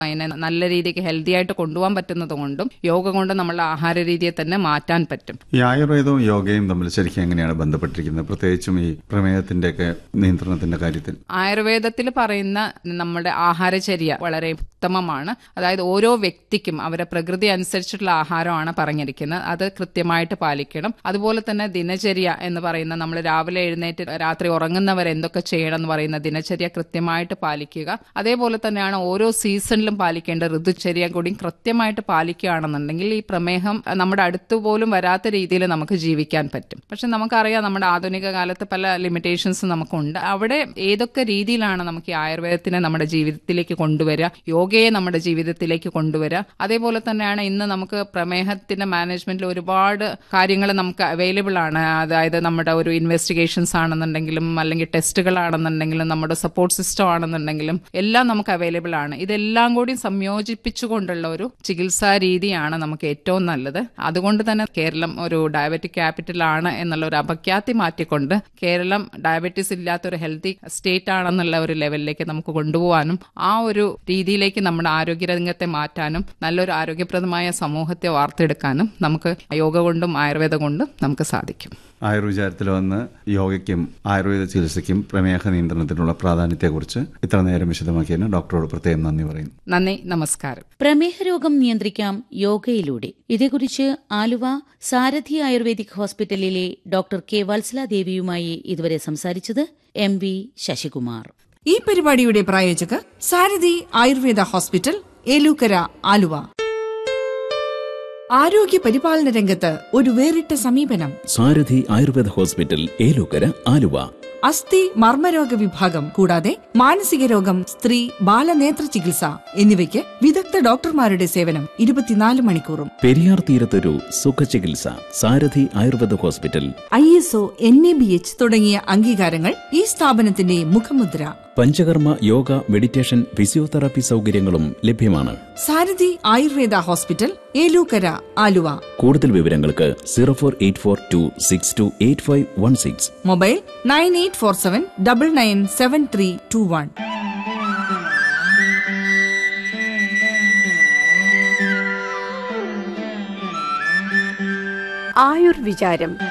അതിനെ നല്ല രീതിക്ക് ഹെൽത്തി ആയിട്ട് കൊണ്ടുപോകാൻ പറ്റുന്നത് കൊണ്ടും യോഗ കൊണ്ട് നമ്മളുടെ ആഹാര രീതിയെ തന്നെ മാറ്റാൻ പറ്റും ഈ ആയുർവേദവും യോഗയും തമ്മിൽ ശരിക്കും എങ്ങനെയാണ് ബന്ധപ്പെട്ടിരിക്കുന്നത് പ്രത്യേകിച്ചും ഈ പ്രമേഹത്തിന്റെയൊക്കെ നിയന്ത്രണത്തിന്റെ കാര്യത്തിൽ ആയുർവേദത്തിൽ പറയുന്ന നമ്മുടെ ആഹാരചര്യ വളരെ ഉത്തമമാണ് അതായത് ഓരോ വ്യക്തിക്കും അവരെ പ്രകൃതി അനുസരിച്ചിട്ടുള്ള ആഹാരമാണ് പറഞ്ഞിരിക്കുന്നത് അത് കൃത്യമായിട്ട് പാലിക്കണം അതുപോലെ തന്നെ ദിനചര്യ എന്ന് പറയുന്ന നമ്മൾ രാവിലെ എഴുന്നേറ്റ് രാത്രി ഉറങ്ങുന്നവർ എന്തൊക്കെ ചെയ്യണം എന്ന് പറയുന്ന ദിനചര്യ കൃത്യമായിട്ട് പാലിക്കുക അതേപോലെ തന്നെയാണ് ഓരോ സീസണിലും പാലിക്കേണ്ട ഋതുചര്യ കൂടി കൃത്യമായിട്ട് പാലിക്കുകയാണെന്നുണ്ടെങ്കിൽ ഈ പ്രമേഹം നമ്മുടെ അടുത്ത് പോലും വരാത്ത രീതിയിൽ നമുക്ക് ജീവിക്കാൻ പറ്റും പക്ഷെ നമുക്കറിയാം നമ്മുടെ ആധുനിക കാലത്ത് പല ലിമിറ്റേഷൻസ് നമുക്കുണ്ട് അവിടെ ഏതൊക്കെ രീതിയിലാണ് നമുക്ക് ഈ ആയുർവേദത്തിനെ നമ്മുടെ ജീവിതത്തിലേക്ക് കൊണ്ടുവരിക യോഗയെ നമ്മുടെ ജീവിതത്തിലേക്ക് കൊണ്ടുവരിക അതേപോലെ തന്നെയാണ് ഇന്ന് നമുക്ക് പ്രമേഹത്തിന്റെ മാനേജ്മെന്റിൽ ഒരുപാട് കാര്യങ്ങൾ നമുക്ക് അവൈലബിൾ ആണ് അതായത് നമ്മുടെ ഒരു ഇൻവെസ്റ്റിഗേഷൻസ് ആണെന്നുണ്ടെങ്കിലും അല്ലെങ്കിൽ ടെസ്റ്റുകളാണെന്നുണ്ടെങ്കിലും നമ്മുടെ സപ്പോർട്ട് സിസ്റ്റം ആണെന്നുണ്ടെങ്കിലും എല്ലാം നമുക്ക് അവൈലബിൾ ആണ് ഇതെല്ലാം കൂടി സംയോജിപ്പിച്ചുകൊണ്ടുള്ള ഒരു ചികിത്സാ രീതിയാണ് നമുക്ക് ഏറ്റവും നല്ലത് അതുകൊണ്ട് തന്നെ കേരളം ഒരു ഡയബറ്റിക് ക്യാപിറ്റൽ ആണ് എന്നുള്ള ഒരു അപഖ്യാതി മാറ്റിക്കൊണ്ട് കേരളം ഡയബറ്റീസ് ഇല്ലാത്ത ഒരു ഹെൽത്തി സ്റ്റേറ്റ് ആണെന്നുള്ള ഒരു ലെവലിലേക്ക് നമുക്ക് കൊണ്ടുപോകാനും ആ ഒരു രീതിയിലേക്ക് നമ്മുടെ ആരോഗ്യരംഗത്തെ മാറ്റാനും നല്ലൊരു ആരോഗ്യപ്രദമായ സമൂഹത്തെ വാർത്തെടുക്കാനും നമുക്ക് യോഗ കൊണ്ടും ആയുർവേദം കൊണ്ടും നമുക്ക് സാധിക്കും ആയുർവിചാരത്തിൽ വന്ന് യോഗയ്ക്കും ആയുർവേദ ചികിത്സയ്ക്കും പ്രമേഹ നിയന്ത്രണത്തിനുള്ള പ്രാധാന്യത്തെക്കുറിച്ച് ഇത്ര നേരം വിശദമാക്കിയതിന് ഡോക്ടറോട് പ്രത്യേകം നന്ദി പറയുന്നു നന്ദി നമസ്കാരം പ്രമേഹ രോഗം നിയന്ത്രിക്കാം യോഗയിലൂടെ ഇതേക്കുറിച്ച് ആലുവ സാരഥി ആയുർവേദിക് ഹോസ്പിറ്റലിലെ ഡോക്ടർ കെ വത്സല ദേവിയുമായി ഇതുവരെ സംസാരിച്ചത് എം വി ശശികുമാർ ഈ പരിപാടിയുടെ പ്രായോജകർ സാരഥി ആയുർവേദ ഹോസ്പിറ്റൽ ഏലൂക്കര ആലുവ ആരോഗ്യ പരിപാലന രംഗത്ത് ഒരു വേറിട്ട സമീപനം സാരഥി ആയുർവേദ ഹോസ്പിറ്റൽ ഏലൂക്കര ആലുവ അസ്ഥി മർമ്മരോഗ വിഭാഗം കൂടാതെ മാനസിക രോഗം സ്ത്രീ ബാലനേത്ര ചികിത്സ എന്നിവയ്ക്ക് വിദഗ്ധ ഡോക്ടർമാരുടെ സേവനം ഇരുപത്തിനാല് മണിക്കൂറും പെരിയാർ തീരത്തൊരു സുഖചികിത്സ Sarathi Ayurveda hospital I S O N A B H തുടങ്ങിയ അംഗീകാരങ്ങൾ ഈ സ്ഥാപനത്തിന്റെ മുഖമുദ്ര പഞ്ചകർമ്മ യോഗ മെഡിറ്റേഷൻ ഫിസിയോതെറാപ്പി സൗകര്യങ്ങളും ലഭ്യമാണ് സാരഥി ആയുർവേദ ഹോസ്പിറ്റൽ ഏലൂക്കര ആലുവ കൂടുതൽ വിവരങ്ങൾക്ക് zero four eight four two six two eight five one six mobile nine eight four seven double nine seven three two one ആയുർവിചാരം